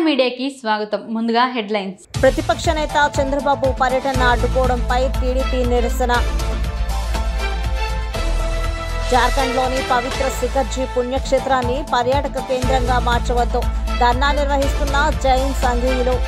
మీడియాకి స్వాగతం ముందుగా హెడ్లైన్స్ ప్రతిపక్ష నేత చంద్రబాబు పర్యటన అడ్డుకోవడంపై టీడీపీ నిరసన జార్ఖండ్లోని పవిత్ర శిఖర్జీ పుణ్యక్షేత్రాన్ని పర్యాటక కేంద్రంగా మార్చవద్దు ధర్నా నిర్వహిస్తున్న జైన్ సంఘీయులు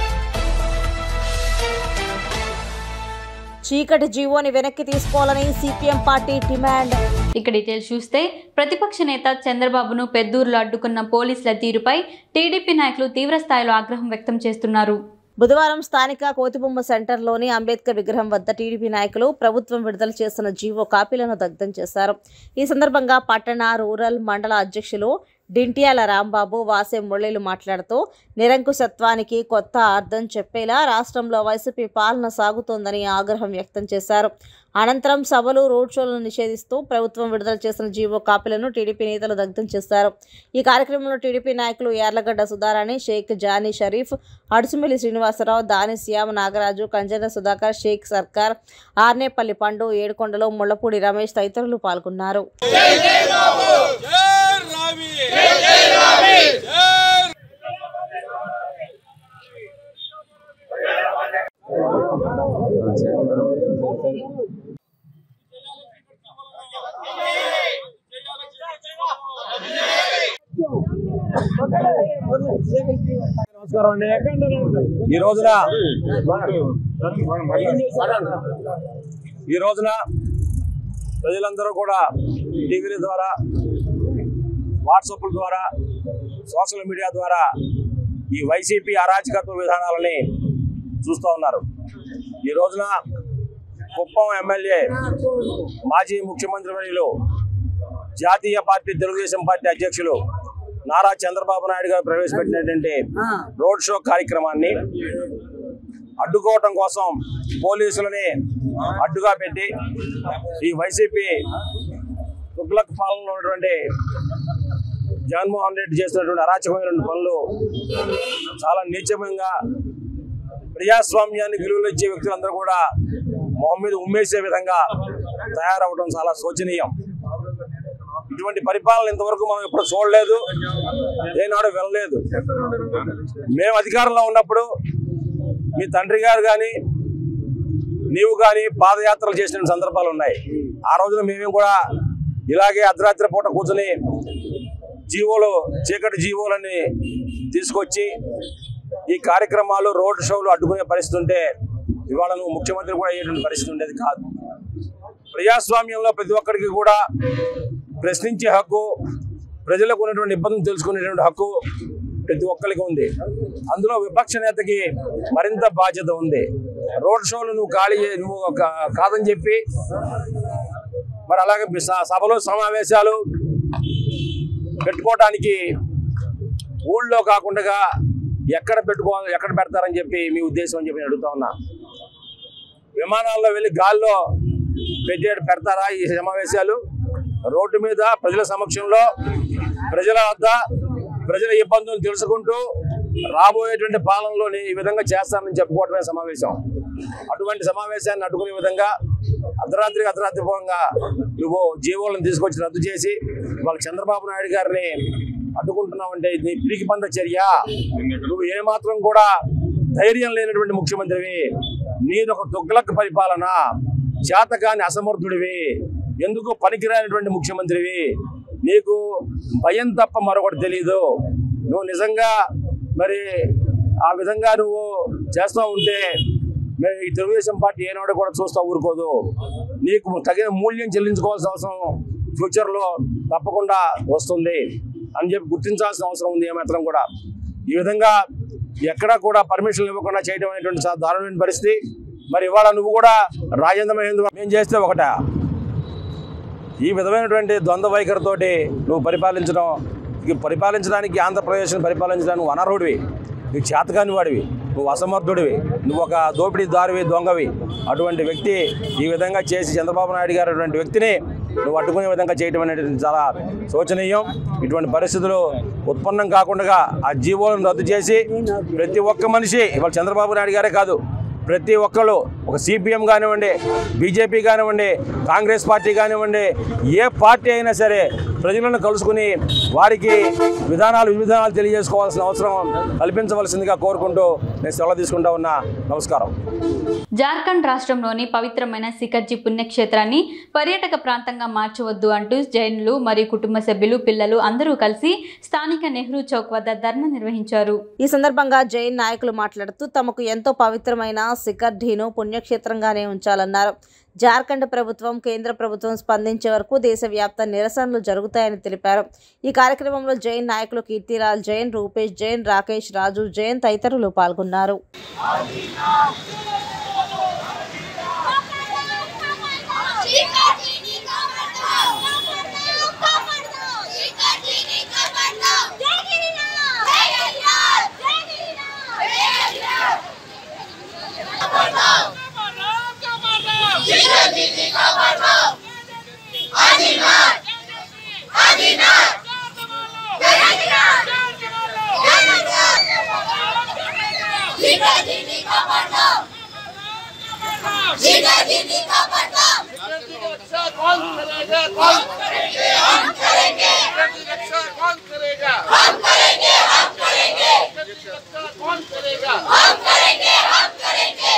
చీకటి జీవోని వెనక్కి తీసుకోవాలని సిపిఎం పార్టీ డిమాండ్ ఇక డీటెయిల్స్ చూస్తే ప్రతిపక్ష నేత చంద్రబాబును పెద్దూరులో అడ్డుకున్న పోలీసుల తీరుపై టీడీపీ నాయకులు తీవ్ర స్థాయిలో ఆగ్రహం వ్యక్తం చేస్తున్నారు బుధవారం స్థానిక కోతిబొమ్మ సెంటర్లోని అంబేద్కర్ విగ్రహం వద్ద టీడీపీ నాయకులు ప్రభుత్వం విడుదల చేసిన జీవో కాపీలను దగ్ధం చేశారు ఈ సందర్భంగా పట్టణ రూరల్ మండల అధ్యక్షులు డింటియాల రాంబాబు వాసే మురళీలు మాట్లాడుతూ నిరంకుశత్వానికి కొత్త అర్థం చెప్పేలా రాష్ట్రంలో వైసీపీ పాలన సాగుతోందని ఆగ్రహం వ్యక్తం చేశారు అనంతరం సభలు రోడ్ షోలను నిషేధిస్తూ ప్రభుత్వం విడుదల చేసిన జీవో కాపీలను టీడీపీ నేతలు దగ్ధం చేశారు ఈ కార్యక్రమంలో టీడీపీ నాయకులు యార్లగడ్డ సుధారాణి షేక్ జానీ షరీఫ్ అడుసుమిల్లి శ్రీనివాసరావు దాని శ్యామ నాగరాజు కంజర సుధాకర్ షేక్ సర్కార్ ఆర్నేపల్లి పండు ఏడుకొండలో ముళ్లపూడి రమేష్ తదితరులు పాల్గొన్నారు జై రావి జై రావి జై నమస్కారం అండి ఈ రోజున ఈ రోజున ప్రజలందరూ కూడా టీవీల ద్వారా వాట్సాప్ల ద్వారా సోషల్ మీడియా ద్వారా ఈ వైసీపీ అరాచకత్వ విధానాలని చూస్తూ ఉన్నారు ఈ రోజున కుప్పం ఎమ్మెల్యే మాజీ ముఖ్యమంత్రి వర్యులు జాతీయ పార్టీ తెలుగుదేశం పార్టీ అధ్యక్షులు నారా చంద్రబాబు నాయుడు గారు ప్రవేశపెట్టినటువంటి రోడ్ షో కార్యక్రమాన్ని అడ్డుకోవటం కోసం పోలీసులని అడ్డుగా పెట్టి ఈ వైసీపీ తుగ్లక్ పాలనలో ఉన్నటువంటి జగన్మోహన్ రెడ్డి చేసినటువంటి అరాచకమైన పనులు చాలా నీచమంగా ప్రజాస్వామ్యానికి విలువలు ఇచ్చే వ్యక్తులందరూ కూడా మొహం మీద ఉమ్మేసే విధంగా తయారవడం చాలా శోచనీయం ఇటువంటి పరిపాలన ఇంతవరకు మనం ఎప్పుడు చూడలేదు ఏనాడు వెళ్ళలేదు మేము అధికారంలో ఉన్నప్పుడు మీ తండ్రి గారు కానీ నీవు కానీ పాదయాత్రలు చేసిన సందర్భాలు ఉన్నాయి ఆ రోజున మేమేం కూడా ఇలాగే అర్ధరాత్రి పూట కూర్చొని జీవోలు చీకటి జీవోలని తీసుకొచ్చి ఈ కార్యక్రమాలు రోడ్ షోలు అడ్డుకునే పరిస్థితి ఉంటే ఇవాళ నువ్వు ముఖ్యమంత్రి కూడా అయ్యేటువంటి పరిస్థితి ఉండేది కాదు ప్రజాస్వామ్యంలో ప్రతి ఒక్కరికి కూడా ప్రశ్నించే హక్కు ప్రజలకు ఉన్నటువంటి ఇబ్బందులు తెలుసుకునేటువంటి హక్కు ప్రతి ఒక్కరికి ఉంది అందులో విపక్ష నేతకి మరింత బాధ్యత ఉంది రోడ్ షోలు నువ్వు ఖాళీ చే- నువ్వు కా- కాదని చెప్పి మరి అలాగే స- సభలో సమావేశాలు పెట్టుకోవడానికి ఊళ్ళో కాకుండా ఎక్కడ పెట్టుకో ఎక్కడ పెడతారని చెప్పి మీ ఉద్దేశం అని చెప్పి నేను అడుగుతా ఉన్నా విమానాల్లో వెళ్ళి గాల్లో పెట్టే పెడతారా ఈ సమావేశాలు రోడ్డు మీద ప్రజల సమక్షంలో ప్రజల వద్ద ప్రజల ఇబ్బందులు తెలుసుకుంటూ రాబోయేటువంటి పాలనలోని ఈ విధంగా చేస్తానని చెప్పుకోవటమే సమావేశం అటువంటి సమావేశాన్ని అడ్డుకునే విధంగా అర్ధరాత్రికి అర్ధరాత్రి పూర్వంగా నువ్వు జీవోలను తీసుకొచ్చి రద్దు చేసి వాళ్ళ చంద్రబాబు నాయుడు గారిని అడ్డుకుంటున్నావంటే ఇది పిరికి పంద చర్య నువ్వు ఏమాత్రం కూడా ధైర్యం లేనటువంటి ముఖ్యమంత్రివి నీదొక తుగ్లక్ పరిపాలన చేతకాని అసమర్థుడివి ఎందుకు పనికిరానటువంటి ముఖ్యమంత్రివి నీకు భయం తప్ప మరొకటి తెలియదు నువ్వు నిజంగా మరి ఆ విధంగా నువ్వు చేస్తూ ఉంటే మరి ఈ తెలుగుదేశం పార్టీ ఏనాడు కూడా చూస్తూ ఊరుకోదు నీకు తగిన మూల్యం చెల్లించుకోవాల్సిన అవసరం ఫ్యూచర్లో తప్పకుండా వస్తుంది అని చెప్పి గుర్తించాల్సిన అవసరం ఉంది ఏమాత్రం కూడా ఈ విధంగా ఎక్కడా కూడా పర్మిషన్ ఇవ్వకుండా చేయడం అనేటువంటి చాలా దారుణమైన పరిస్థితి మరి ఇవాళ నువ్వు కూడా రాజేంద్ర మహేంద్ర ఏం చేస్తే ఒకటా ఈ విధమైనటువంటి ద్వంద్వ వైఖరితోటి నువ్వు పరిపాలించడం ఇక పరిపాలించడానికి ఆంధ్రప్రదేశ్ని పరిపాలించడానికి నువ్వు అనర్హుడివి నీకు చేతకాని వాడివి నువ్వు అసమర్థుడివి నువ్వు ఒక దోపిడీ దారివి దొంగవి అటువంటి వ్యక్తి ఈ విధంగా చేసి చంద్రబాబు నాయుడు గారు అటువంటి వ్యక్తిని నువ్వు అడ్డుకునే విధంగా చేయడం అనేది చాలా శోచనీయం ఇటువంటి పరిస్థితులు ఉత్పన్నం కాకుండా ఆ జీవోలను రద్దు చేసి ప్రతి ఒక్క మనిషి ఇవాళ చంద్రబాబు నాయుడు గారే కాదు ప్రతి ఒక్కళ్ళు ఒక సిపిఎం కానివ్వండి బీజేపీ కానివ్వండి కాంగ్రెస్ పార్టీ కానివ్వండి ఏ పార్టీ అయినా సరే ప్రజలను కలుసుకుని వారికి విధానాలు విధానాలు తెలియజేసుకోవాల్సిన అవసరం కల్పించవలసిందిగా కోరుకుంటూ నేను సెలవు తీసుకుంటా ఉన్నా నమస్కారం జార్ఖండ్ రాష్ట్రంలోని పవిత్రమైన సికర్జీ పుణ్యక్షేత్రాన్ని పర్యాటక ప్రాంతంగా మార్చవద్దు అంటూ జైన్లు మరియు కుటుంబ సభ్యులు పిల్లలు అందరూ కలిసి స్థానిక నెహ్రూ చౌక్ వద్ద ధర్నా నిర్వహించారు ఈ సందర్భంగా జైన్ నాయకులు మాట్లాడుతూ తమకు ఎంతో పవిత్రమైన సికర్ఢీను పుణ్యక్షేత్రంగానే ఉంచాలన్నారు జార్ఖండ్ ప్రభుత్వం కేంద్ర ప్రభుత్వం స్పందించే వరకు దేశవ్యాప్త నిరసనలు జరుగుతాయని తెలిపారు ఈ కార్యక్రమంలో జైన్ నాయకులు కీర్తిలాల్ జైన్ రూపేష్ జైన్ రాకేష్ రాజు జైన్ తదితరులు పాల్గొన్నారు शिकाजीनी का मरना का मरना शिकाजीनी का मरना जय गिरिराज जय गिरिराज जय गिरिराज जय गिरिराज मरना का मरना शिकाजीनी का मरना आदिनाथ आदिनाथ जय गिरिराज जय गिरिराज शिकाजीनी का मरना शिकाजीनी का मरना कौन करेगा कौन करेंगे हम करेंगे रक्षा कौन करेगा हम करेंगे हम करेंगे रक्षा कौन करेगा हम करेंगे हम करेंगे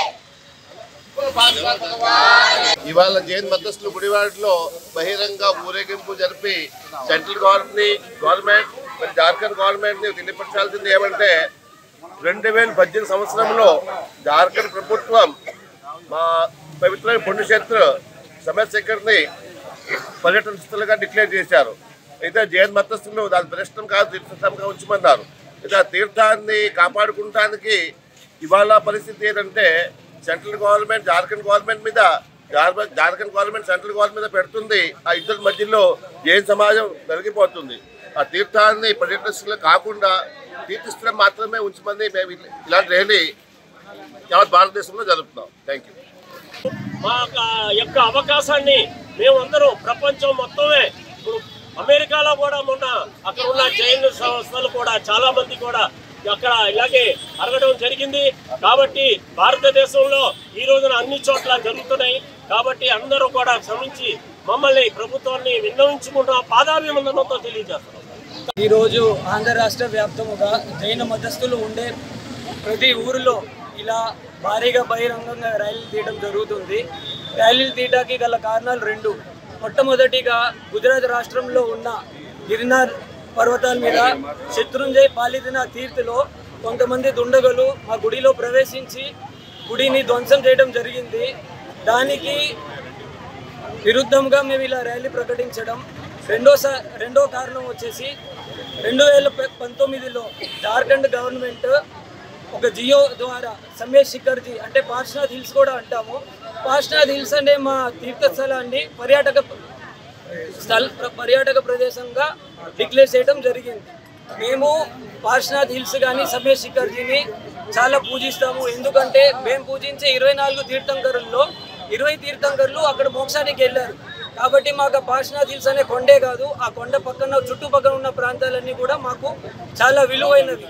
ఇవాళ జైన్ మద్దస్తులు గుడివాడలో బహిరంగ ఊరేగింపు జరిపి సెంట్రల్ గవర్నమెంట్ గవర్నమెంట్ మరి జార్ఖండ్ గవర్నమెంట్ ని తెలియపరచాల్సింది ఏమంటే రెండు వేల పద్దెనిమిది సంవత్సరంలో జార్ఖండ్ ప్రభుత్వం మా పవిత్రమైన పుణ్యక్షేత్ర సమయశేఖర్ని పర్యటన స్థలంగా డిక్లేర్ చేశారు అయితే జైన్ మతస్థులు దాని ప్రశ్న కాదు తీర్థస్థలంగా ఉంచమన్నారు అయితే ఆ తీర్థాన్ని కాపాడుకుంటానికి ఇవాళ పరిస్థితి ఏంటంటే సెంట్రల్ గవర్నమెంట్ జార్ఖండ్ గవర్నమెంట్ మీద జార్- జార్ఖండ్ గవర్నమెంట్ సెంట్రల్ గవర్నమెంట్ మీద పెడుతుంది ఆ ఇద్దరి మధ్యలో జైన్ సమాజం పెరిగిపోతుంది ఆ తీర్థాన్ని పర్యటన స్థలం కాకుండా తీర్థస్థలం మాత్రమే ఉంచమని మేము ఇల్- ఇలాంటి ర్యాలీ యావత్ భారతదేశంలో జరుపుతున్నాం థ్యాంక్ యూ మా యొక్క అవకాశాన్ని మేమందరం ప్రపంచం మొత్తమే ఇప్పుడు అమెరికాలో కూడా మొన్న అక్కడ ఉన్న జైన్ సంస్థలు కూడా చాలా మంది కూడా అక్కడ ఇలాగే అడగడం జరిగింది కాబట్టి భారతదేశంలో ఈ రోజున అన్ని చోట్ల జరుగుతున్నాయి కాబట్టి అందరూ కూడా క్షమించి మమ్మల్ని ప్రభుత్వాన్ని విన్నవించుకుంటున్న పాదాభివందనంతో తెలియజేస్తున్నాం ఈరోజు ఆంధ్ర రాష్ట్ర వ్యాప్తముగా జైన మతస్థులు ఉండే ప్రతి ఊరిలో ఇలా భారీగా బహిరంగంగా ర్యాలీలు తీయడం జరుగుతుంది ర్యాలీలు తీయడానికి గల కారణాలు రెండు మొట్టమొదటిగా గుజరాత్ రాష్ట్రంలో ఉన్న గిరినార్ పర్వతాల మీద శత్రుంజయ్ పాలిదిన తీర్థలో కొంతమంది దుండగులు మా గుడిలో ప్రవేశించి గుడిని ధ్వంసం చేయడం జరిగింది దానికి విరుద్ధంగా మేము ఇలా ర్యాలీ ప్రకటించడం రెండో సా- రెండో కారణం వచ్చేసి రెండు వేల ప- పంతొమ్మిదిలో జార్ఖండ్ గవర్నమెంట్ ఒక జియో ద్వారా సమేష్ శిఖర్జీ అంటే పార్శ్వనాథ్ హిల్స్ కూడా అంటాము పార్శ్వనాథ్ హిల్స్ అనే మా తీర్థస్థలాన్ని పర్యాటక స్థల ప్ర- పర్యాటక ప్రదేశంగా డిక్లేర్ చేయడం జరిగింది మేము పార్శ్వనాథ్ హిల్స్ కానీ సమేష్ శిఖర్జీని చాలా పూజిస్తాము ఎందుకంటే మేము పూజించే ఇరవై నాలుగు తీర్థంకరుల్లో ఇరవై తీర్థంకరులు అక్కడ మోక్షానికి వెళ్ళారు కాబట్టి మాకు ఆ పార్శ్వనాథ్ హిల్స్ అనే కొండే కాదు ఆ కొండ పక్కన చుట్టుపక్కల ఉన్న ప్రాంతాలన్నీ కూడా మాకు చాలా విలువైనవి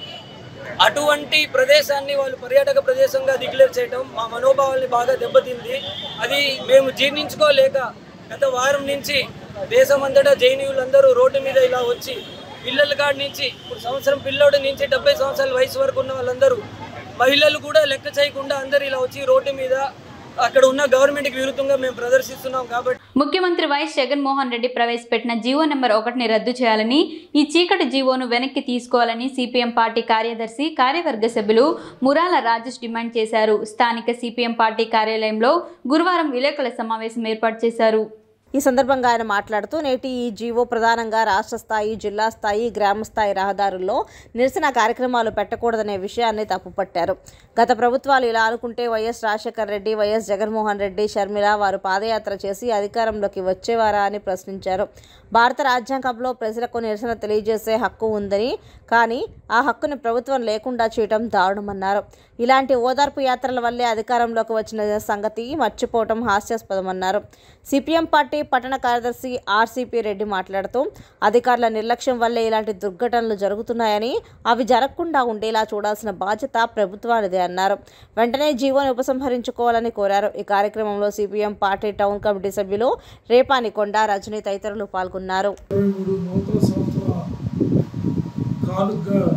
అటువంటి ప్రదేశాన్ని వాళ్ళు పర్యాటక ప్రదేశంగా డిక్లేర్ చేయడం మా మనోభావాల్ని బాగా దెబ్బతింది అది మేము జీర్ణించుకోలేక గత వారం నుంచి దేశమంతటా జైనీయులందరూ రోడ్డు మీద ఇలా వచ్చి పిల్లల కాడి నుంచి ఇప్పుడు సంవత్సరం పిల్లోడి నుంచి డెబ్బై సంవత్సరాల వయసు వరకు ఉన్న వాళ్ళందరూ మహిళలు కూడా లెక్క చేయకుండా అందరూ ఇలా వచ్చి రోడ్డు మీద అక్కడ ఉన్న గవర్నమెంట్కి విరుద్ధంగా మేము ప్రదర్శిస్తున్నాం కాబట్టి ముఖ్యమంత్రి వైఎస్ జగన్మోహన్ రెడ్డి ప్రవేశపెట్టిన జీవో నెంబర్ ఒకటిని రద్దు చేయాలని ఈ చీకటి జీవోను వెనక్కి తీసుకోవాలని సిపిఎం పార్టీ కార్యదర్శి కార్యవర్గ సభ్యులు మురాల రాజేష్ డిమాండ్ చేశారు స్థానిక సిపిఎం పార్టీ కార్యాలయంలో గురువారం విలేకరుల సమావేశం ఏర్పాటు చేశారు ఈ సందర్భంగా ఆయన మాట్లాడుతూ నేటి ఈ జీవో ప్రధానంగా రాష్ట్ర స్థాయి జిల్లా స్థాయి గ్రామ స్థాయి రహదారుల్లో నిరసన కార్యక్రమాలు పెట్టకూడదనే విషయాన్ని తప్పుపట్టారు గత ప్రభుత్వాలు ఇలా అనుకుంటే వైఎస్ రాజశేఖర రెడ్డి వైఎస్ జగన్మోహన్ రెడ్డి షర్మిల వారు పాదయాత్ర చేసి అధికారంలోకి వచ్చేవారా అని ప్రశ్నించారు భారత రాజ్యాంగంలో ప్రజలకు నిరసన తెలియజేసే హక్కు ఉందని కానీ ఆ హక్కుని ప్రభుత్వం లేకుండా చేయడం దారుణమన్నారు ఇలాంటి ఓదార్పు యాత్రల వల్లే అధికారంలోకి వచ్చిన సంగతి మర్చిపోవటం హాస్యాస్పదమన్నారు సిపిఎం పార్టీ పట్టణ కార్యదర్శి ఆర్సీపీ రెడ్డి మాట్లాడుతూ అధికారుల నిర్లక్ష్యం వల్లే ఇలాంటి దుర్ఘటనలు జరుగుతున్నాయని అవి జరగకుండా ఉండేలా చూడాల్సిన బాధ్యత ప్రభుత్వానిదే అన్నారు వెంటనే జీవోని ఉపసంహరించుకోవాలని కోరారు ఈ కార్యక్రమంలో సిపిఎం పార్టీ టౌన్ కమిటీ సభ్యులు రేపాని కొండ రజనీ తదితరులు పాల్గొన్నారు ఇరవై మూడు నూతన సంవత్సర కానుకగా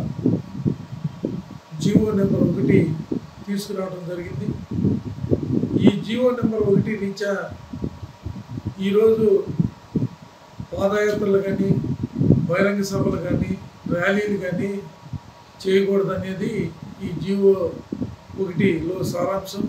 జీవో నెంబర్ ఒకటి తీసుకురావడం జరిగింది ఈ జీవో నెంబర్ ఒకటి రీత్యా ఈరోజు పాదయాత్రలు కానీ బహిరంగ సభలు కానీ ర్యాలీలు కానీ చేయకూడదనేది ఈ జీవో ఒకటిలో సారాంశం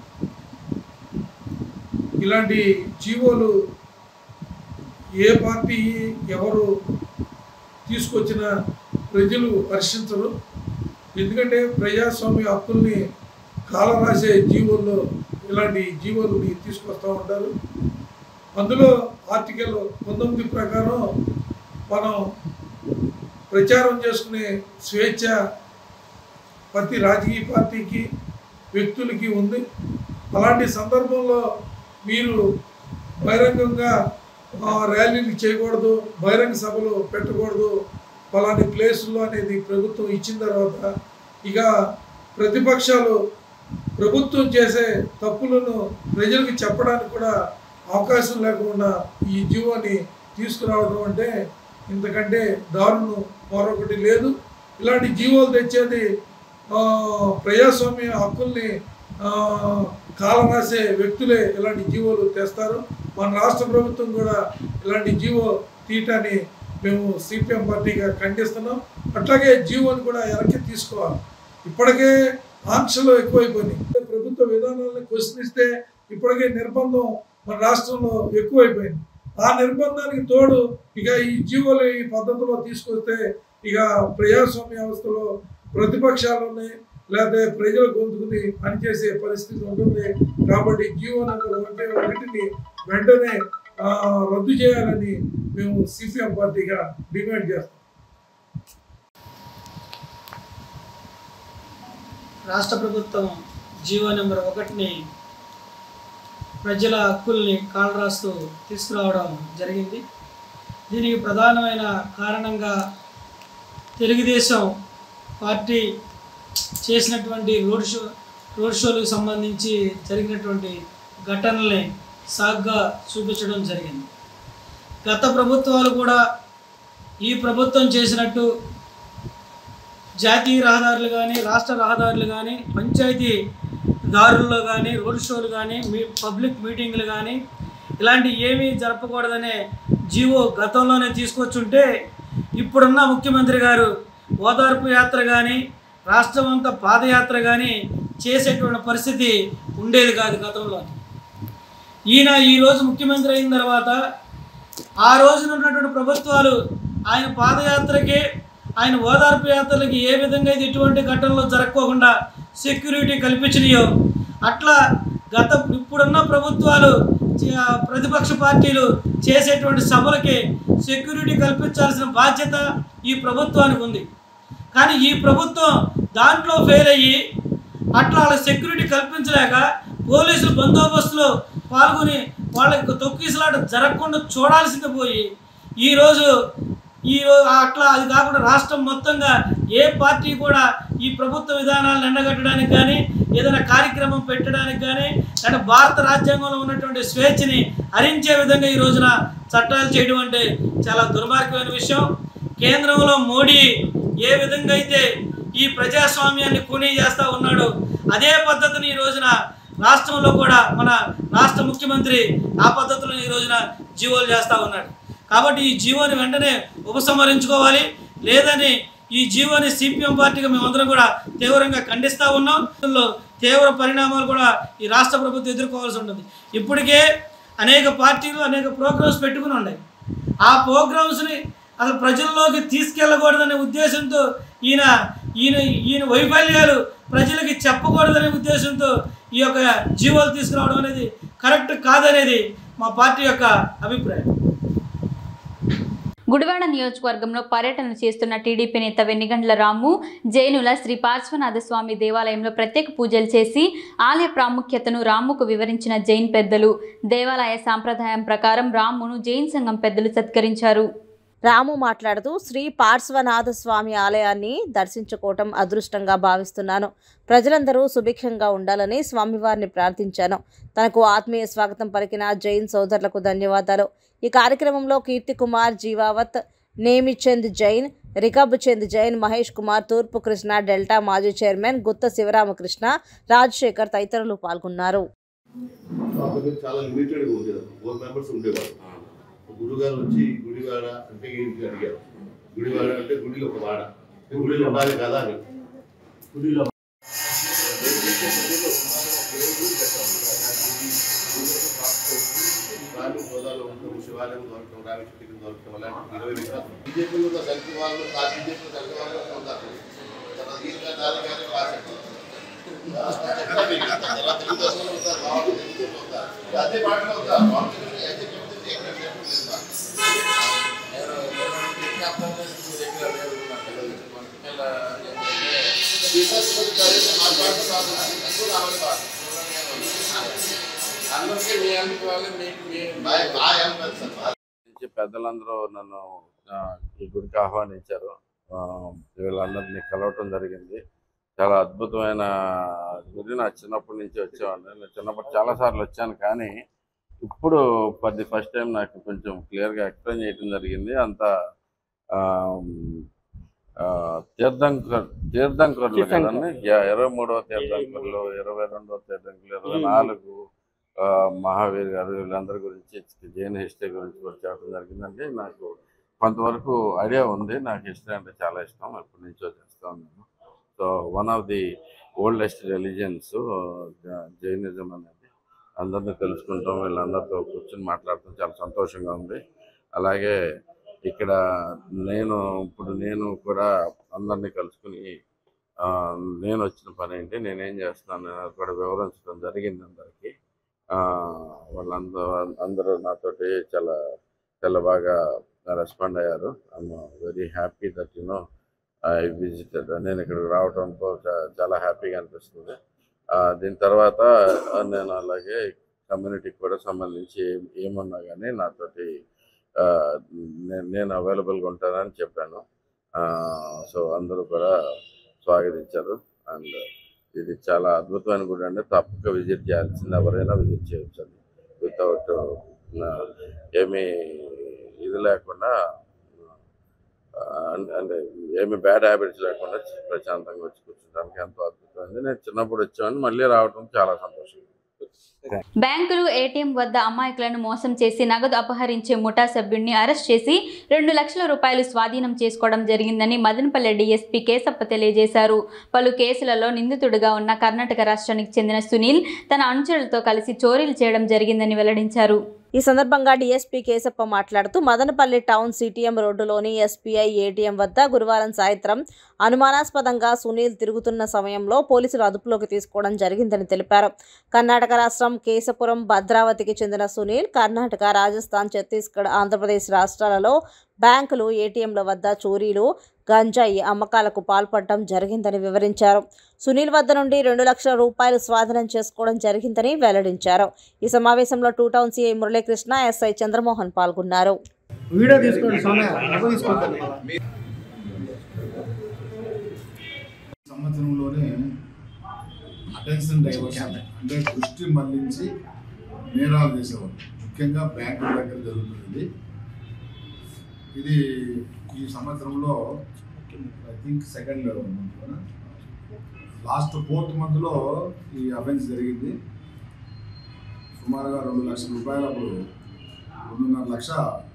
ఇలాంటి జీవోలు ఏ పార్టీ ఎవరు తీసుకొచ్చిన ప్రజలు హర్షించరు ఎందుకంటే ప్రజాస్వామ్య హక్కుల్ని కాలరాసే జీవోల్లో ఇలాంటి జీవోలని తీసుకొస్తూ ఉంటారు అందులో ఆర్టికల్ పంతొమ్మిది ప్రకారం మనం ప్రచారం చేసుకునే స్వేచ్ఛ ప్రతి రాజకీయ పార్టీకి వ్యక్తులకి ఉంది అలాంటి సందర్భంలో మీరు బహిరంగంగా ఆ, ర్యాలీలు చేయకూడదు బహిరంగ సభలు పెట్టకూడదు ఫలాని ప్లేసుల్లో అనేది ప్రభుత్వం ఇచ్చిన తర్వాత ఇక ప్రతిపక్షాలు ప్రభుత్వం చేసే తప్పులను ప్రజలకు చెప్పడానికి కూడా అవకాశం లేకుండా ఈ జీవోని తీసుకురావడం అంటే ఇంతకంటే దారుణం మరొకటి లేదు ఇలాంటి జీవోలు తెచ్చేది ఆ, ప్రజాస్వామ్య హక్కుల్ని ఆ, కాలరాసే వ్యక్తులే ఇలాంటి జీవోలు తెస్తారు మన రాష్ట్ర ప్రభుత్వం కూడా ఇలాంటి జీవో తీయటాన్ని మేము సిపిఎం పార్టీగా ఖండిస్తున్నాం అట్లాగే జీవోని కూడా వెనక్కి తీసుకోవాలి ఇప్పటికే ఆంక్షలు ఎక్కువైపోయినాయి ప్రభుత్వ విధానాలను క్వశ్చనిస్తే ఇప్పటికే నిర్బంధం మన రాష్ట్రంలో ఎక్కువైపోయింది ఆ నిర్బంధానికి తోడు ఇక ఈ జీవోలు ఈ పద్ధతిలో తీసుకొస్తే ఇక ప్రజాస్వామ్య వ్యవస్థలో ప్రతిపక్షాలు ఉన్నాయి లేకపోతే ప్రజల గొంతుకుని పనిచేసే పరిస్థితి ఉంటుంది కాబట్టి జీవో నెంబర్ ఒకటి ఒకటిని వెంటనే ఆ, రద్దు చేయాలని మేము సిపిఎం పార్టీగా డిమాండ్ చేస్తాం రాష్ట్ర ప్రభుత్వం జీవో నెంబర్ ఒకటిని ప్రజల హక్కుల్ని కాలరాస్తూ తీసుకురావడం జరిగింది దీనికి ప్రధానమైన కారణంగా తెలుగుదేశం పార్టీ చేసినటువంటి రోడ్ షో రోడ్ షోలకు సంబంధించి జరిగినటువంటి ఘటనల్ని సాగ్గా చూపించడం జరిగింది గత ప్రభుత్వాలు కూడా ఈ ప్రభుత్వం చేసినట్టు జాతీయ రహదారులు కానీ రాష్ట్ర రహదారులు కానీ పంచాయతీ దారుల్లో కానీ రోడ్ షోలు కానీ మీ పబ్లిక్ మీటింగ్లు కానీ ఇలాంటి ఏమీ జరపకూడదనే జీవో గతంలోనే తీసుకొచ్చుంటే ఇప్పుడున్న ముఖ్యమంత్రి గారు ఓదార్పు యాత్ర కానీ రాష్ట్రం అంతా పాదయాత్ర కానీ చేసేటువంటి పరిస్థితి ఉండేది కాదు గతంలో ఈయన ఈరోజు ముఖ్యమంత్రి అయిన తర్వాత ఆ రోజున ఉన్నటువంటి ప్రభుత్వాలు ఆయన పాదయాత్రకి ఆయన ఓదార్పు యాత్రలకి ఏ విధంగా అయితే ఇటువంటి ఘటనలు జరగకోకుండా సెక్యూరిటీ కల్పించినాయో అట్లా గత ఇప్పుడున్న ప్రభుత్వాలు చే- ప్రతిపక్ష పార్టీలు చేసేటువంటి సభలకి సెక్యూరిటీ కల్పించాల్సిన బాధ్యత ఈ ప్రభుత్వానికి ఉంది కానీ ఈ ప్రభుత్వం దాంట్లో ఫెయిల్ అయ్యి అట్లా వాళ్ళ సెక్యూరిటీ కల్పించలేక పోలీసులు బందోబస్తులో పాల్గొని వాళ్ళకి తొక్కిసలాట జరగకుండా చూడాల్సింది పోయి ఈరోజు ఈ రో- అట్లా అది కాకుండా రాష్ట్రం మొత్తంగా ఏ పార్టీ కూడా ఈ ప్రభుత్వ విధానాలను ఎండగట్టడానికి కానీ ఏదైనా కార్యక్రమం పెట్టడానికి కానీ అంటే భారత రాజ్యాంగంలో ఉన్నటువంటి స్వేచ్ఛని హరించే విధంగా ఈ రోజున చట్టాలు చేయడం అంటే చాలా దుర్మార్గమైన విషయం కేంద్రంలో మోడీ ఏ విధంగా అయితే ఈ ప్రజాస్వామ్యాన్ని కూనీ చేస్తూ ఉన్నాడో అదే పద్ధతిని ఈ రోజున రాష్ట్రంలో కూడా మన రాష్ట్ర ముఖ్యమంత్రి ఆ పద్ధతిలో ఈ రోజున జీవోలు చేస్తూ ఉన్నాడు కాబట్టి ఈ జీవోని వెంటనే ఉపసంహరించుకోవాలి లేదని ఈ జీవోని సిపిఎం పార్టీగా మేమందరం కూడా తీవ్రంగా ఖండిస్తూ ఉన్నాం ఇందులో తీవ్ర పరిణామాలు కూడా ఈ రాష్ట్ర ప్రభుత్వం ఎదుర్కోవాల్సి ఉంటుంది ఇప్పటికే అనేక పార్టీలు అనేక ప్రోగ్రామ్స్ పెట్టుకుని ఉన్నాయి ఆ ప్రోగ్రామ్స్ని అసలు ప్రజల్లోకి తీసుకెళ్ళకూడదనే ఉద్దేశంతో ఈయన ఈయన ఈయన వైఫల్యాలు ప్రజలకి చెప్పకూడదనే ఉద్దేశంతో ఈ యొక్క జీవోలు తీసుకురావడం అనేది కరెక్ట్ కాదనేది మా పార్టీ యొక్క అభిప్రాయం గుడివాడ నియోజకవర్గంలో పర్యటన చేస్తున్న టీడీపీ నేత వెన్నిగండ్ల రాము జైనుల శ్రీ పార్శ్వనాథ స్వామి దేవాలయంలో ప్రత్యేక పూజలు చేసి ఆలయ ప్రాముఖ్యతను రాముకు వివరించిన జైన్ పెద్దలు దేవాలయ సాంప్రదాయం ప్రకారం రామును జైన్ సంఘం పెద్దలు సత్కరించారు రాము మాట్లాడుతూ శ్రీ పార్శ్వనాథ స్వామి ఆలయాన్ని దర్శించుకోవటం అదృష్టంగా భావిస్తున్నాను ప్రజలందరూ సుభిక్షంగా ఉండాలని స్వామివారిని ప్రార్థించాను తనకు ఆత్మీయ స్వాగతం పలికిన జైన్ సోదరులకు ధన్యవాదాలు ఈ కార్యక్రమంలో కీర్తి కుమార్ జీవావత్ నేమిచంద్ జైన్ రికబ్ చంద్ జైన్ మహేష్ కుమార్ తూర్పు కృష్ణ డెల్టా మాజీ చైర్మన్ గుత్త శివరామకృష్ణ రాజశేఖర్ తదితరులు పాల్గొన్నారు అప్పుడు చాలా లిమిటెడ్గా ఉండేది ఫోర్ మెంబర్స్ ఉండేవారు గురుగారు వచ్చి గుడివాడ అంటే ఏంటి అడిగారు గుడివాడ అంటే గుడిలో ఒక వాడ ఈ గుడిలో ఉండాలి కదా అని గుడిలో రాని హోదాలో ఉండటం శివాలయం దొరకటం రామచంద్రుడికి దొరకటం అలాంటి ఇరవై విషయాలు బీజేపీలో ఉన్న సంఖ్య వాళ్ళు ఆ బీజేపీలో సంఖ్య వాళ్ళు కూడా ఉన్నారు తర్వాత దీనిగా దాని కానీ రాశారు అదే పాటలో ఉందా అయితే అందరికీ మీ అందుకు వాళ్ళు మీకు మీ నుంచి పెద్దలందరూ నన్ను ఆ, ఈ గుడికి ఆహ్వానించారు ఆ, వీళ్ళందరినీ కలవటం జరిగింది చాలా అద్భుతమైన గుడి నా చిన్నప్పటి నుంచి వచ్చేవాడిని నేను చిన్నప్పుడు చాలా సార్లు వచ్చాను కానీ ఇప్పుడు పది ఫస్ట్ టైం నాకు కొంచెం క్లియర్గా ఎక్స్ప్లెయిన్ చేయడం జరిగింది అంత ఆ, ఆ, తీర్థంకర్ తీర్థంకర్లు కదండి యా- ఇరవై మూడవ తీర్థంకర్లు ఇరవై రెండవ తీర్థంకర్లు ఇరవై నాలుగు ఆ, మహావీర్ గారు వీళ్ళందరి గురించి జైన్ హిస్టరీ గురించి కూడా చెప్పడం జరిగిందండి నాకు కొంతవరకు ఐడియా ఉంది నాకు హిస్టరీ అంటే చాలా ఇష్టం ఎప్పటి నుంచో చేస్తూ ఉన్నాను so one of the oldest religions Jainism అనేది అందరినీ తెలుసుకుంటాం వీళ్ళందరితో కూర్చొని మాట్లాడటం చాలా సంతోషంగా ఉంది అలాగే ఇక్కడ నేను ఇప్పుడు నేను కూడా అందరినీ కలుసుకుని ఆ, నేను వచ్చిన పని ఏంటి నేనేం చేస్తున్నాను అనేది కూడా వివరించడం జరిగింది అందరికీ ఆ, వాళ్ళందరూ అందరూ నాతోటి చాలా చాలా బాగా రెస్పాండ్ అయ్యారు I'm very happy that you know I visited నేను ఇక్కడికి రావడంతో చా- చాలా హ్యాపీగా అనిపిస్తుంది ఆ, దీని తర్వాత ఆ, నేను అలాగే కమ్యూనిటీకి కూడా సంబంధించి ఏం- ఏమన్నా కానీ నాతోటి ఆ, నేను నేను అవైలబుల్గా ఉంటానని చెప్పాను సో అందరూ కూడా స్వాగతించారు అండ్ ఇది చాలా అద్భుతమైన గుడి అండి తప్పక విజిట్ చేయాల్సింది ఎవరైనా విజిట్ చేయొచ్చు అది వితౌట్ ఏమీ ఇది లేకుండా ఆ, అంటే- అంటే ఏమి బ్యాడ్ హ్యాబిట్స్ లేకుండా ప్రశాంతంగా వచ్చి కూర్చోడానికి ఎంతో అద్భుతమైంది నేను చిన్నప్పుడు వచ్చాను మళ్ళీ రావడం చాలా సంతోషం బ్యాంకులు ఏటీఎం వద్ద అమాయకులను మోసం చేసి నగదు అపహరించే ముఠా సభ్యుడిని అరెస్ట్ చేసి రెండు లక్షల రూపాయలు స్వాధీనం చేసుకోవడం జరిగిందని మదనపల్లె డీఎస్పీ కేసప్ప తెలియజేశారు పలు కేసులలో నిందితుడిగా ఉన్న కర్ణాటక రాష్ట్రానికి చెందిన సునీల్ తన అనుచరులతో కలిసి చోరీలు చేయడం జరిగిందని వెల్లడించారు ఈ సందర్భంగా డీఎస్పీ కేశప్ప మాట్లాడుతూ మదనపల్లి టౌన్ సిటిఎం రోడ్డులోని ఎస్బీఐ ఏటీఎం వద్ద గురువారం సాయంత్రం అనుమానాస్పదంగా సునీల్ తిరుగుతున్న సమయంలో పోలీసులు అదుపులోకి తీసుకోవడం జరిగిందని తెలిపారు కర్ణాటక రాష్ట్రం కేశపురం భద్రావతికి చెందిన సునీల్ కర్ణాటక రాజస్థాన్ ఛత్తీస్గఢ్ ఆంధ్రప్రదేశ్ రాష్ట్రాలలో బ్యాంకులు ఏటీఎంల వద్ద చోరీలు గంజాయి అమ్మకాలకు పాల్పడటం జరిగిందని వివరించారు సునీల్ వద్ద నుండి రెండు లక్షల రూపాయలు స్వాధీనం చేసుకోవడం జరిగిందని వెల్లడించారు ఈ సమావేశంలో two town CI Muralikrishna SI Chandramohan పాల్గొన్నారు వీడియో తీసుకోండి స్వామి డబ్బు తీసుకోండి సంవత్సరంలోనే అటెన్షన్ డైవర్షన్ అంటే దృష్టి మళ్లించి నేరాలు చేసేవాళ్ళు ముఖ్యంగా బ్యాంకుల దగ్గర జరుగుతుంది ఇది ఈ సంవత్సరంలో I think second last fourth మంత్లో ఈ అఫెన్స్ జరిగింది సుమారుగా రెండు లక్షల రూపాయలు అప్పుడు రెండున్నర లక్ష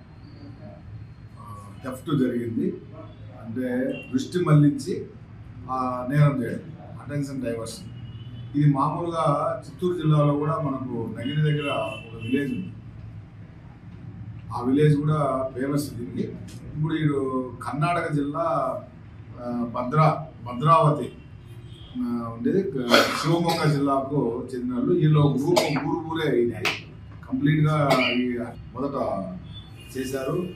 థెఫ్ట్ జరిగింది అంటే దృష్టి మళ్లించి ఆ నేరం చేయడం అటెన్షన్ డైవర్షన్ ఇది మామూలుగా చిత్తూరు జిల్లాలో కూడా మనకు నగిరి దగ్గర ఒక విలేజ్ ఉంది ఆ విలేజ్ కూడా ఫేమస్ దీనికి ఇప్పుడు వీడు కర్ణాటక జిల్లా ఆ, భద్రా భద్రావతి ఆ, ఉండేది క- శివమొగ్గ జిల్లాకు చెందిన వాళ్ళు వీళ్ళు ఒక ఊరు ఊరు ఊరే అయినాయి కంప్లీట్గా ఈ మొదట చేశారు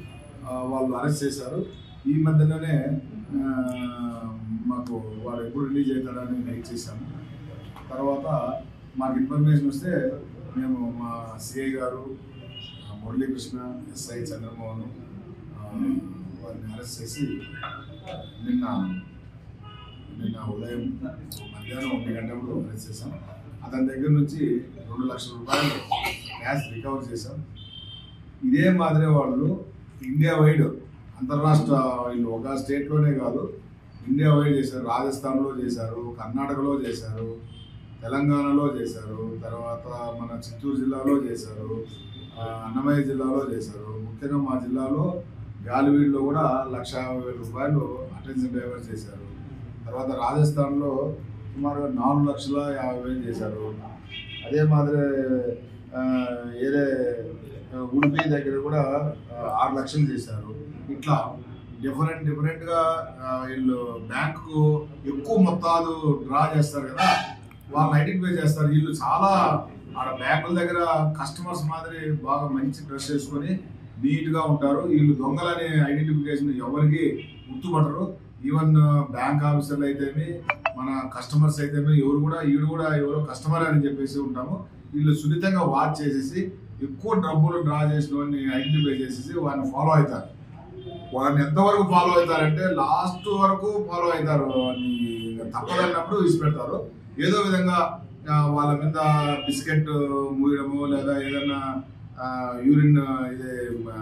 ఆ, వాళ్ళు అరెస్ట్ చేశారు ఈ మధ్యలోనే ఆ, మాకు వాడు ఎప్పుడు రిలీజ్ అవుతాడని వెయిట్ చేశాము తర్వాత మాకు ఇన్ఫర్మేషన్ వస్తే మేము మా సిఐ గారు ఆ, మురళీకృష్ణ ఎస్ఐ చంద్రమోహన్ ఆ, వారిని అరెస్ట్ చేసి నిన్న నిన్న ఉదయం మధ్యాహ్నం ఒంటి గంటప్పుడు అరెస్ట్ చేశాం అతని దగ్గర నుంచి రెండు లక్షల రూపాయలు క్యాష్ రికవర్ చేశాం ఇదే మాదిరి వాళ్ళు ఇండియా వైడ్ అంతర్రాష్ట్ర వీళ్ళు ఒక స్టేట్లోనే కాదు ఇండియా వైడ్ చేశారు రాజస్థాన్లో చేశారు కర్ణాటకలో చేశారు తెలంగాణలో చేశారు తర్వాత మన చిత్తూరు జిల్లాలో చేశారు ఆ, అన్నమయ్య జిల్లాలో చేశారు ముఖ్యంగా మా జిల్లాలో గాలివీడులో కూడా లక్ష యాభై వేల రూపాయలు అటెన్షన్ డ్రైవర్ చేశారు తర్వాత రాజస్థాన్లో సుమారుగా నాలుగు లక్షల యాభై వేలు చేశారు అదే మాదిరి ఆ, ఏదే ఆ, ఉడిపి దగ్గర కూడా ఆ, ఆరు లక్షలు చేశారు ఇట్లా డిఫరెంట్ డిఫరెంట్గా వీళ్ళు బ్యాంకు ఎక్కువ మొత్తాలు డ్రా చేస్తారు కదా వాళ్ళని ఐడెంటిఫై చేస్తారు వీళ్ళు చాలా ఆడ బ్యాంకుల దగ్గర కస్టమర్స్ మాదిరి బాగా మంచి డ్రెస్ వేసుకొని నీట్గా ఉంటారు వీళ్ళు దొంగలని ఐడెంటిఫికేషన్ ఎవరికి గుర్తుపట్టరు ఈవెన్ బ్యాంక్ ఆఫీసర్లు అయితేమి మన కస్టమర్స్ అయితేమి ఎవరు కూడా వీడు కూడా ఎవరో కస్టమర్ అని చెప్పేసి ఉంటాము వీళ్ళు సున్నితంగా వాచ్ చేసేసి ఎక్కువ డబ్బులు డ్రా చేసిన వాడిని ఐడెంటిఫై చేసేసి వాడిని ఫాలో అవుతారు వాడిని ఎంతవరకు ఫాలో అవుతారంటే లాస్ట్ వరకు ఫాలో అవుతారు అని ఇంకా తప్పదన్నప్పుడు విడిచిపెడతారు ఏదో విధంగా ఆ, వాళ్ళ మీద బిస్కెట్ మూయడము లేదా ఏదైనా యూరిన్ ఇదే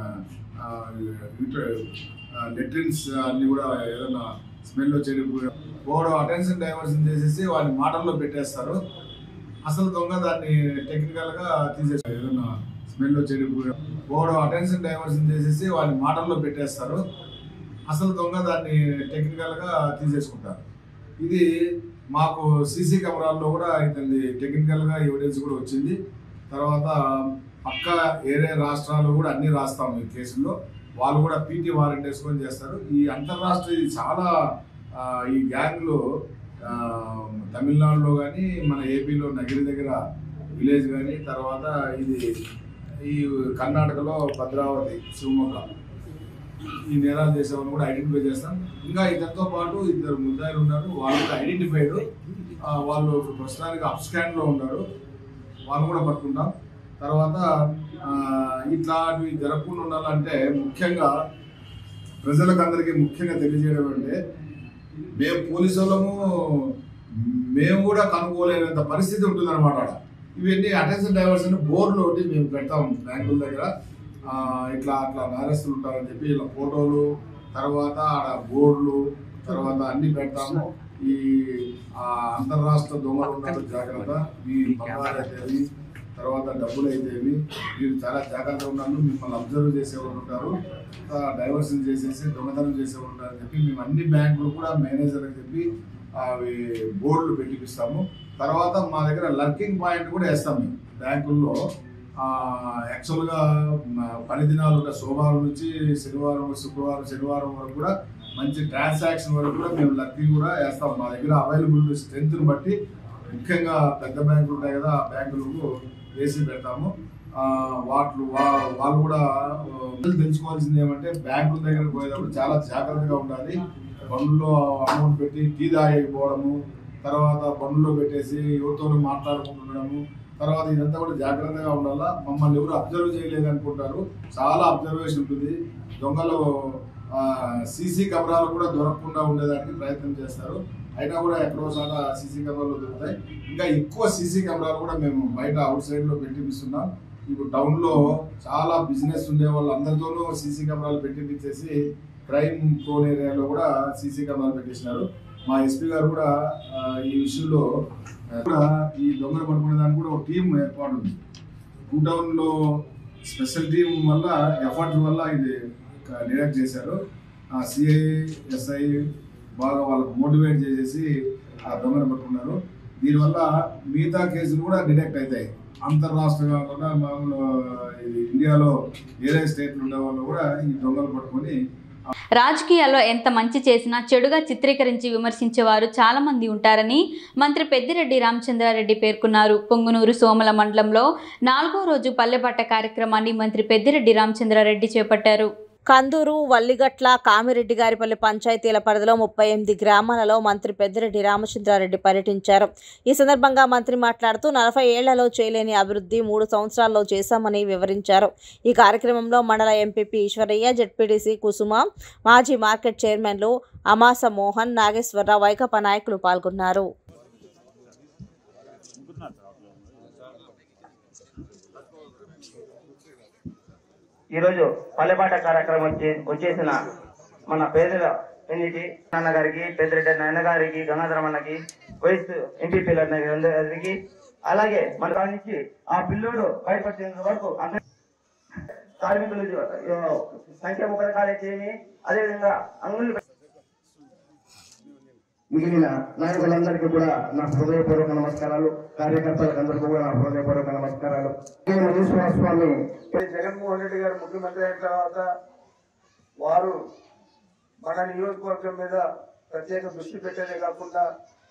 లెట్రిన్స్ అన్ని కూడా ఏదైనా స్మెల్ వచ్చేది పోవడం అటెన్షన్ డైవర్షన్ చేసేసి వాడిని మాటల్లో పెట్టేస్తారు అసలు దొంగ దాన్ని టెక్నికల్గా తీసేస్తారు ఏదైనా స్మెల్ వచ్చేది పోవడం అటెన్షన్ డైవర్షన్ చేసేసి వాడిని మాటల్లో పెట్టేస్తారు అసలు దొంగ దాన్ని టెక్నికల్గా తీసేసుకుంటారు ఇది మాకు సీసీ కెమెరాల్లో కూడా ఇతని టెక్నికల్గా ఎవిడెన్స్ కూడా వచ్చింది తర్వాత పక్క ఏరే రాష్ట్రాలు కూడా అన్ని రాస్తాము ఈ కేసుల్లో వాళ్ళు కూడా పీటీ వారెంట్ వేసుకొని చేస్తారు ఈ అంతర్రాష్ట్ర ఇది చాలా ఆ, ఈ గ్యాంగ్లో ఆ, తమిళనాడులో కానీ మన ఏపీలో నగిరి దగ్గర విలేజ్ కానీ తర్వాత ఇది ఈ కర్ణాటకలో భద్రావతి శివమొగ్గ ఈ నేరాలు చేసే వాళ్ళని కూడా ఐడెంటిఫై చేస్తాం ఇంకా ఇతనితో పాటు ఇద్దరు ముద్దాయిలు ఉన్నారు వాళ్ళు కూడా ఐడెంటిఫైడ్ వాళ్ళు ప్రస్తుతానికి అప్ స్కాన్ లో ఉన్నారు వాళ్ళు కూడా పట్టుకుంటాం తర్వాత ఆ, ఇట్లాంటివి జరగకుండా ఉండాలంటే ముఖ్యంగా ప్రజలకు అందరికీ ముఖ్యంగా తెలియజేయడం అంటే మేము పోలీసు వాళ్ళము మేము కూడా కనుక్కోలేనంత పరిస్థితి ఉంటుంది అనమాట ఇవన్నీ అటెన్షన్ డైవర్షన్ బోర్డులు ఒకటి మేము పెడతాం బ్యాంకుల దగ్గర ఆ, ఇట్లా అట్లా నేరస్తులు ఉంటారని చెప్పి ఇలా ఫోటోలు తర్వాత ఆడ బోర్డులు తర్వాత అన్ని పెడతాము ఈ ఆ, అంతర్రాష్ట్ర దొంగలు ఉన్నారు జాగ్రత్త మీ బంగారు అయితేవి తర్వాత డబ్బులు అయితేవి మీరు చాలా జాగ్రత్తగా ఉన్నాను మిమ్మల్ని అబ్జర్వ్ చేసేవాళ్ళు ఉంటారు డైవర్షన్ చేసేసి దొంగతనం చేసేవాళ్ళు ఉంటారు అని చెప్పి మేము అన్ని బ్యాంకులు కూడా మేనేజర్కి చెప్పి అవి బోర్డులు పెట్టిపిస్తాము తర్వాత మా దగ్గర లర్కింగ్ పాయింట్ కూడా వేస్తాం మేము బ్యాంకుల్లో ఆ, యాక్చువల్గా మ- పని దినాలు ఉన్న సోమవారం నుంచి శనివారం శుక్రవారం శనివారం వరకు కూడా మంచి ట్రాన్సాక్షన్ వరకు కూడా మేము లర్కింగ్ కూడా వేస్తాం మా దగ్గర అవైలబుల్ స్ట్రెంత్ని బట్టి ముఖ్యంగా పెద్ద బ్యాంకులు ఉంటాయి కదా ఆ బ్యాంకులకు వేసి పెడతాము ఆ, వాటి వా- వాళ్ళు కూడా ఆ, తెలుసుకోవాల్సింది ఏమంటే బ్యాంకుల దగ్గరకు పోయేటప్పుడు చాలా జాగ్రత్తగా ఉండాలి బండ్లో అమౌంట్ పెట్టి టీ తాగకపోవడము తర్వాత బండ్లో పెట్టేసి ఎవరితోనూ మాట్లాడుకుంటుండడము తర్వాత ఇదంతా కూడా జాగ్రత్తగా ఉండాలా మమ్మల్ని ఎవరు అబ్జర్వ్ చేయలేదు అనుకుంటారు చాలా అబ్జర్వేషన్ ఉంటుంది దొంగలు సీసీ కెమెరాలు కూడా దొరకకుండా ఉండేదానికి ప్రయత్నం చేస్తారు అయినా కూడా ఎక్కడో చాలా సీసీ కెమెరాలు దొరుకుతాయి ఇంకా ఎక్కువ సీసీ కెమెరాలు కూడా మేము బయట అవుట్ సైడ్ లో పెట్టిపిస్తున్నాం ఇప్పుడు టౌన్ లో చాలా బిజినెస్ ఉండే వాళ్ళందరితోనూ సీసీ కెమెరాలు పెట్టిపించేసి క్రైమ్ ప్రోన్ ఏరియాలో కూడా సీసీ కెమెరాలు పెట్టేసినారు మా ఎస్పీ గారు కూడా ఆ, ఈ విషయంలో ఆ, కూడా ఈ దొంగలు పట్టుకునే దానికి కూడా ఒక టీం ఏర్పాటు ఉంది టూ టౌన్ లో స్పెషల్ టీం వల్ల ఎఫర్ట్ వల్ల ఇది డిడక్ట్ చేశారు ఆ సిఐ ఎస్ఐ బాగా వాళ్ళకు మోటివేట్ చేసేసి ఆ దొంగను పట్టుకున్నారు దీనివల్ల మిగతా కేసులు కూడా డిడక్ట్ అవుతాయి అంతర్రాష్ట్ర కాకుండా మామూలు ఇది ఇండియాలో వేరే స్టేట్లు ఉండే వాళ్ళు కూడా ఈ దొంగలు పట్టుకొని రాజకీయాల్లో ఎంత మంచి చేసినా చెడుగా చిత్రీకరించి విమర్శించేవారు చాలా మంది ఉంటారని మంత్రి పెద్దిరెడ్డి రామచంద్రారెడ్డి పేర్కొన్నారు పొంగునూరు సోమల మండలంలో నాలుగో రోజు పల్లెపట్ట కార్యక్రమాన్ని మంత్రి పెద్దిరెడ్డి రామచంద్రారెడ్డి చేపట్టారు కందూరు వల్లిగట్ల కామిరెడ్డి గారిపల్లి పంచాయతీల పరిధిలో ముప్పై ఎనిమిది గ్రామాలలో మంత్రి పెద్దిరెడ్డి రామచంద్రారెడ్డి పర్యటించారు ఈ సందర్భంగా మంత్రి మాట్లాడుతూ నలభై ఏళ్లలో చేయలేని అభివృద్ధి మూడు సంవత్సరాల్లో చేశామని వివరించారు ఈ కార్యక్రమంలో మండల ఎంపీపీ ఈశ్వరయ్య జెడ్పీటీసీ కుసుమ మాజీ మార్కెట్ చైర్మన్లు అమాస మోహన్ నాగేశ్వరరావు వైకపా నాయకులు పాల్గొన్నారు ఈరోజు పల్లెపాట కార్యక్రమం వచ్చే వచ్చేసిన మన పేదల ఎన్నిటి నాన్న గారికి పెద్దిరెడ్డి నాన్న గారికి గంగాధరమన్నకి వయసు ఎంపీపీలందరికి అలాగే మన కాడి నుంచి ఆ పిల్లోడు బయటపడినంత వరకు అందరి కార్మికులు ఆ, సంక్షేమ పథకాలు చేయని అదేవిధంగా అంగులు మిగిలిన నాయకులందరికీ కూడా నా హృదయపూర్వక నమస్కారాలు కార్యకర్తలకు అందరికీ కూడా నా హృదయపూర్వక నమస్కారాలు నేను ఈశ్వర స్వామి జగన్మోహన్ రెడ్డి గారు ముఖ్యమంత్రి అయిన తర్వాత వారు మన నియోజకవర్గం మీద ప్రత్యేక దృష్టి పెట్టేదే కాకుండా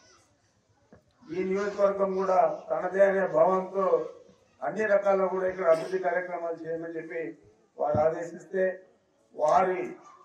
ఈ నియోజకవర్గం కూడా తనదే అనే భావంతో అన్ని రకాల కూడా ఇక్కడ అభివృద్ధి కార్యక్రమాలు చేయమని చెప్పి వారు ఆదేశిస్తే వారి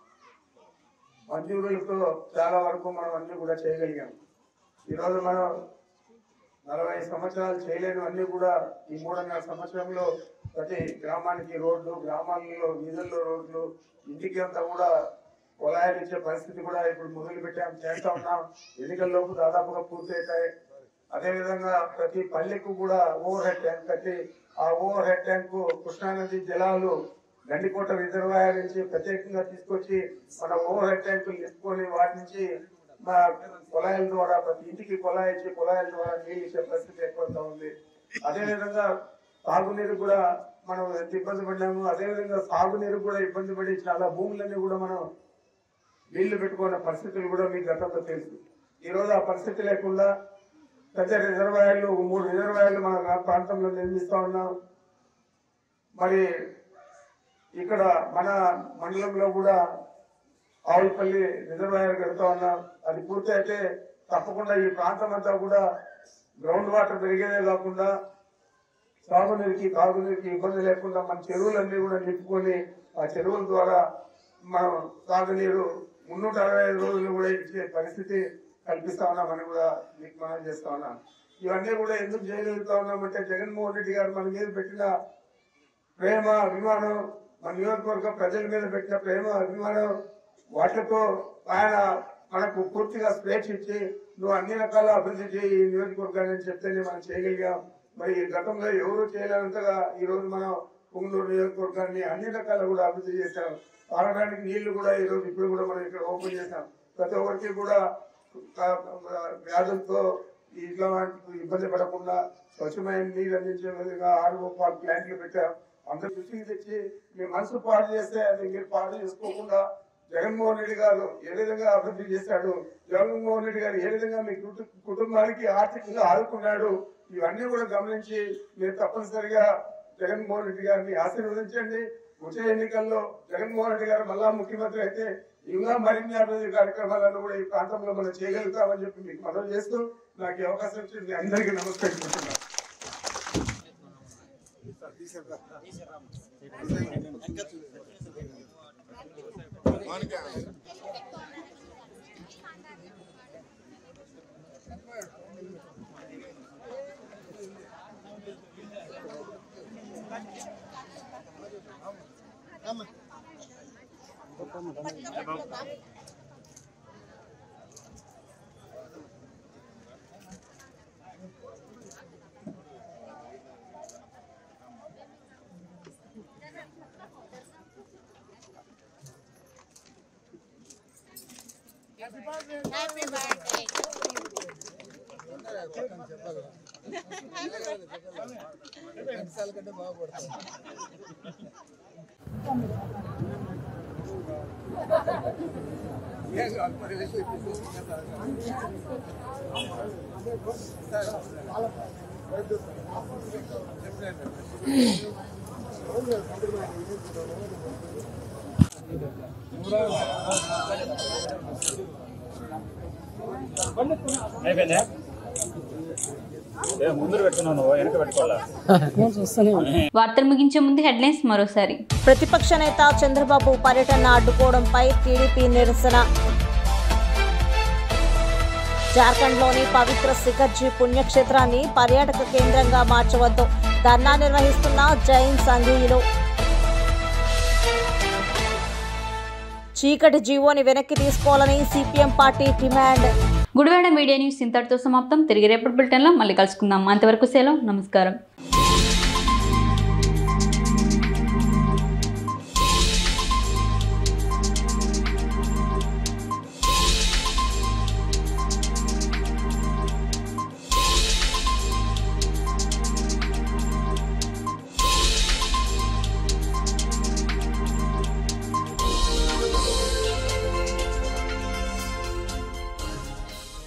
మంజూరులతో చాలా వరకు మనం అన్ని కూడా చేయగలిగాం ఈరోజు మనం నలభై సంవత్సరాలు చేయలేనివన్నీ కూడా ఈ మూడున్నర సంవత్సరంలో ప్రతి గ్రామానికి రోడ్లు గ్రామాలలో వీధుల్లో రోడ్లు ఇంటికి అంతా కూడా కుళాయిలు ఇచ్చే పరిస్థితి కూడా ఇప్పుడు మొదలు పెట్టాం చేస్తా ఉన్నాం ఎన్నికల్లోపు దాదాపుగా పూర్తయితాయి అదేవిధంగా ప్రతి పల్లెకు కూడా ఓవర్ హెడ్ ట్యాంక్ కట్టి ఆ ఓవర్ హెడ్ ట్యాంక్ కృష్ణానది జలాలు గండికోట రిజర్వాయర్ నుంచి ప్రత్యేకంగా తీసుకొచ్చి మన ఓవర్ హెడ్ ట్యాంకులు తీసుకొని వాటి నుంచి మా కుళాయిల ద్వారా ప్రతి ఇంటికి కుళాయి ఇచ్చి కుళాయిల ద్వారా నీళ్ళు ఇచ్చే పరిస్థితి ఏర్పడుతూ ఉంది అదేవిధంగా తాగునీరు కూడా మనం ఎంత ఇబ్బంది పడినాము అదేవిధంగా సాగునీరు కూడా ఇబ్బంది పడి చాలా భూములన్నీ కూడా మనం నీళ్లు పెట్టుకున్న పరిస్థితులు కూడా మీకు గతంలో తెలుసు ఈ రోజు ఆ పరిస్థితి లేకుండా పెద్ద రిజర్వాయర్లు మూడు రిజర్వాయర్లు మన రా- ప్రాంతంలో నిర్మిస్తా ఉన్నాం మరి ఇక్కడ మన మండలంలో కూడా ఆవులపల్లి రిజర్వాయర్ కడుతా ఉన్నాం అది పూర్తి అయితే తప్పకుండా ఈ ప్రాంతం అంతా కూడా గ్రౌండ్ వాటర్ పెరిగేదే కాకుండా సాగునీరుకి తాగునీరుకి ఇబ్బంది లేకుండా మన చెరువులన్నీ కూడా నింపుకొని ఆ చెరువుల ద్వారా మనం తాగునీరు మున్నూట అరవై ఐదు రోజులు కూడా ఇచ్చే పరిస్థితి కల్పిస్తా ఉన్నామని కూడా మీకు మనం చేస్తా ఉన్నాం ఇవన్నీ కూడా ఎందుకు చేయగలుగుతా ఉన్నామంటే జగన్మోహన్ రెడ్డి గారు మన మీద పెట్టిన ప్రేమ అభిమానం మన నియోజకవర్గ ప్రజల మీద పెట్టిన ప్రేమ అభిమానం వాటితో ఆయన మనకు పూర్తిగా స్వేచ్ఛ ఇచ్చి నువ్వు అన్ని రకాల అభివృద్ధి చేయి ఈ నియోజకవర్గాన్ని అని చెప్తేనే మనం చేయగలిగాం మరి ఈ గతంలో ఎవరు చేయలేనంతగా ఈ రోజు మనం పుంగనూరు నియోజకవర్గాన్ని అన్ని రకాల కూడా అభివృద్ధి చేశాం తాగడానికి నీళ్లు కూడా ఈ రోజు ఇప్పుడు కూడా మనం ఇక్కడ ఓపెన్ చేశాం ప్రతి ఒక్కరికి కూడా ఆ, ఆ, వ్యాధులతో ఇట్లా వాటికి ఇబ్బంది పడకుండా స్వచ్ఛమైన నీరు అందించే విధంగా ఆరు పాలు ప్లాంట్లు పెట్టాం అందరు దృష్టికి తెచ్చి మీ మనసు పాడు చేస్తే అది మీరు పాడు చేసుకోకుండా జగన్మోహన్ రెడ్డి గారు ఏ విధంగా అభివృద్ధి చేశాడు జగన్మోహన్ రెడ్డి గారు ఏ విధంగా మీ కుటు- కుటుంబానికి ఆర్థికంగా ఆదుకున్నాడు ఇవన్నీ కూడా గమనించి మీరు తప్పనిసరిగా జగన్మోహన్ రెడ్డి గారిని ఆశీర్వదించండి వచ్చే ఎన్నికల్లో జగన్మోహన్ రెడ్డి గారు మళ్ళా ముఖ్యమంత్రి అయితే ఇంకా మరిన్ని అభివృద్ధి కార్యక్రమాలను కూడా ఈ ప్రాంతంలో మనం చేయగలుగుతామని చెప్పి మీకు మనవి చేస్తూ నాకు ఈ అవకాశం ఇచ్చింది మీ అందరికీ నమస్కరించుకుంటున్నాను Happy birthday. అయిపోయిందా ముందు పెట్టుకున్నావు నువ్వు వెనక పెట్టుకోవాలా వార్తలు ముగించే ముందు హెడ్లైన్స్ మరోసారి ప్రతిపక్ష నేత చంద్రబాబు పర్యటన అడ్డుకోవడంపై టీడీపీ నిరసన జార్ఖండ్లోని పవిత్ర శిఖర్జీ పుణ్యక్షేత్రాన్ని పర్యాటక కేంద్రంగా మార్చవద్దు ధర్నా నిర్వహిస్తున్న జైన్ సంఘీయులు చీకటి జీవోని వెనక్కి తీసుకోవాలని CPM party demand Gudivada media news ఇంతటితో సమాప్తం తిరిగి రేపటి బులెటిన్లో మళ్ళీ కలుసుకుందాం అంతవరకు సెలవు నమస్కారం